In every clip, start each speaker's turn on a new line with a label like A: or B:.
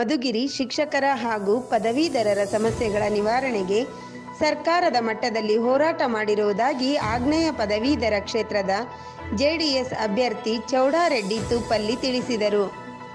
A: ಮಧುಗಿರಿ ಶಿಕ್ಷಕರ ಹಾಗೂ ಪದವೀಧರರ ಸಮಸ್ಯೆಗಳ ನಿವಾರಣೆಗೆ ಸರ್ಕಾರದ ಮಟ್ಟದಲ್ಲಿ ಹೋರಾಟ ಮಾಡಿರುವುದಾಗಿ ಆಗ್ನೇಯ ಪದವೀಧರ ಕ್ಷೇತ್ರದ ಜೆಡಿಎಸ್ ಅಭ್ಯರ್ಥಿ ಚೌಡಾರೆಡ್ಡಿ ತೂಪಲ್ಲಿ ತಿಳಿಸಿದರು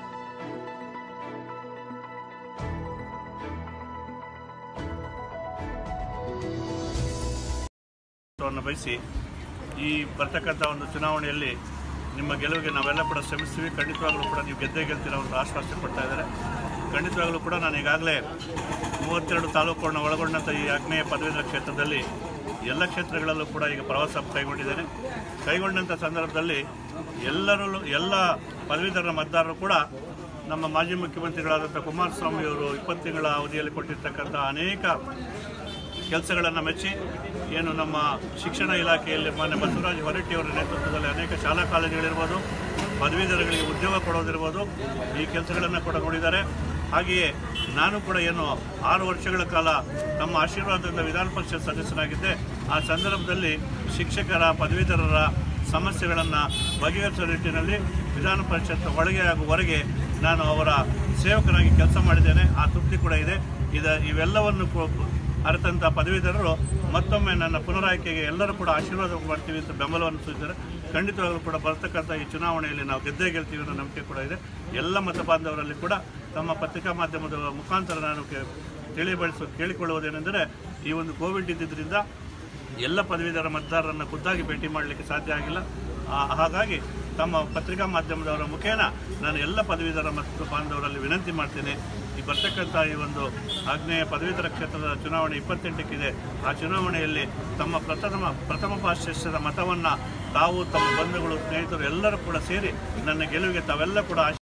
B: ವನ್ನು ಬಯಸಿ ಈ ಬರ್ತಕ್ಕಂಥ ಒಂದು ಚುನಾವಣೆಯಲ್ಲಿ ನಿಮ್ಮ ಗೆಲುವಿಗೆ ನಾವೆಲ್ಲ ಕೂಡ ಶ್ರಮಿಸ್ತೀವಿ ಖಂಡಿತವಾಗಲೂ ಕೂಡ ನೀವು ಗೆದ್ದೇ ಗೆಲ್ತೀರ ಒಂದು ಆಶ್ವಾಸನೆ ಕೊಡ್ತಾ ಇದ್ದಾರೆ ಖಂಡಿತವಾಗಲೂ ಕೂಡ ನಾನು ಈಗಾಗಲೇ ಮೂವತ್ತೆರಡು ತಾಲೂಕುಗಳನ್ನ ಒಳಗೊಂಡಂಥ ಈ ಆಗ್ನೇಯ ಪದವೀಧರ ಕ್ಷೇತ್ರದಲ್ಲಿ ಎಲ್ಲ ಕ್ಷೇತ್ರಗಳಲ್ಲೂ ಕೂಡ ಈಗ ಪ್ರವಾಸ ಕೈಗೊಂಡಿದ್ದೇನೆ ಕೈಗೊಂಡಂಥ ಸಂದರ್ಭದಲ್ಲಿ ಎಲ್ಲರೂ ಎಲ್ಲ ಪದವೀಧರರ ಮತದಾರರು ಕೂಡ ನಮ್ಮ ಮಾಜಿ ಮುಖ್ಯಮಂತ್ರಿಗಳಾದಂಥ ಕುಮಾರಸ್ವಾಮಿಯವರು ಇಪ್ಪತ್ತು ತಿಂಗಳ ಅವಧಿಯಲ್ಲಿ ಕೊಟ್ಟಿರ್ತಕ್ಕಂಥ ಅನೇಕ ಕೆಲಸಗಳನ್ನು ಮೆಚ್ಚಿ ಏನು ನಮ್ಮ ಶಿಕ್ಷಣ ಇಲಾಖೆಯಲ್ಲಿ ಮಾನ್ಯ ಬಸವರಾಜ ಹೊರಟ್ಟಿಯವರ ನೇತೃತ್ವದಲ್ಲಿ ಅನೇಕ ಶಾಲಾ ಕಾಲೇಜುಗಳಿರ್ಬೋದು ಪದವೀಧರಗಳಿಗೆ ಉದ್ಯೋಗ ಕೊಡೋದಿರ್ಬೋದು ಈ ಕೆಲಸಗಳನ್ನು ಕೂಡ ನೋಡಿದ್ದಾರೆ ಹಾಗೆಯೇ ನಾನು ಕೂಡ ಏನು ಆರು ವರ್ಷಗಳ ಕಾಲ ನಮ್ಮ ಆಶೀರ್ವಾದದಿಂದ ವಿಧಾನ ಪರಿಷತ್ ಸದಸ್ಯನಾಗಿದ್ದೆ ಆ ಸಂದರ್ಭದಲ್ಲಿ ಶಿಕ್ಷಕರ ಪದವೀಧರರ ಸಮಸ್ಯೆಗಳನ್ನು ಬಗೆಹರಿಸುವ ನಿಟ್ಟಿನಲ್ಲಿ ವಿಧಾನ ಪರಿಷತ್ ಒಳಗೆ ಹಾಗೂ ಹೊರಗೆ ನಾನು ಅವರ ಸೇವಕನಾಗಿ ಕೆಲಸ ಮಾಡಿದ್ದೇನೆ ಆ ತೃಪ್ತಿ ಕೂಡ ಇದೆ ಇದ ಇವೆಲ್ಲವನ್ನು ಕೂ- ಅರತಂಥ ಪದವೀಧರರು ಮತ್ತೊಮ್ಮೆ ನನ್ನ ಪುನರಾಯ್ಕೆಗೆ ಎಲ್ಲರೂ ಕೂಡ ಆಶೀರ್ವಾದ ಮಾಡ್ತೀವಿ ಅಂತ ಬೆಂಬಲವನ್ನು ಸೂಚಿಸಿದ್ದಾರೆ ಖಂಡಿತವಾಗಲೂ ಕೂಡ ಬರ್ತಕ್ಕಂಥ ಈ ಚುನಾವಣೆಯಲ್ಲಿ ನಾವು ಗೆದ್ದೇ ಗೆಲ್ತೀವಿ ಅನ್ನೋ ನಂಬಿಕೆ ಕೂಡ ಇದೆ ಎಲ್ಲ ಮತ ಬಾಂಧವರಲ್ಲಿ ಕೂಡ ತಮ್ಮ ಪತ್ರಿಕಾ ಮಾಧ್ಯಮದ ಮುಖಾಂತರ ನಾನು ಕೆ- ತಿಳಿಬಡಿಸ ಕೇಳಿಕೊಳ್ಳುವುದೇನೆಂದರೆ ಈ ಒಂದು ಕೋವಿಡ್ ಇದ್ದಿದ್ದರಿಂದ ಎಲ್ಲ ಪದವೀಧರ ಮತದಾರರನ್ನು ಖುದ್ದಾಗಿ ಭೇಟಿ ಮಾಡಲಿಕ್ಕೆ ಸಾಧ್ಯ ಆಗಿಲ್ಲ ಆ, ಹಾಗಾಗಿ ತಮ್ಮ ಪತ್ರಿಕಾ ಮಾಧ್ಯಮದವರ ಮುಖೇನ ನಾನು ಎಲ್ಲ ಪದವೀಧರ ಮತ್ತು ಬಾಂಧವರಲ್ಲಿ ವಿನಂತಿ ಮಾಡ್ತೇನೆ ಈ ಬರ್ತಕ್ಕಂಥ ಈ ಒಂದು ಆಗ್ನೇಯ ಪದವೀಧರ ಕ್ಷೇತ್ರದ ಚುನಾವಣೆ ಇಪ್ಪತ್ತೆಂಟಕ್ಕಿದೆ ಆ ಚುನಾವಣೆಯಲ್ಲಿ ತಮ್ಮ ಪ್ರಥಮ ಪ್ರಥಮ ಪಾಶ್ಚಾತ್ಯದ ಮತವನ್ನು ತಾವು ತಮ್ಮ ಬಂಧುಗಳು ಸ್ನೇಹಿತರು ಎಲ್ಲರೂ ಕೂಡ ಸೇರಿ ನನ್ನ ಗೆಲುವಿಗೆ ತಾವೆಲ್ಲ ಕೂಡ ಆಶೀರ್ವಾದ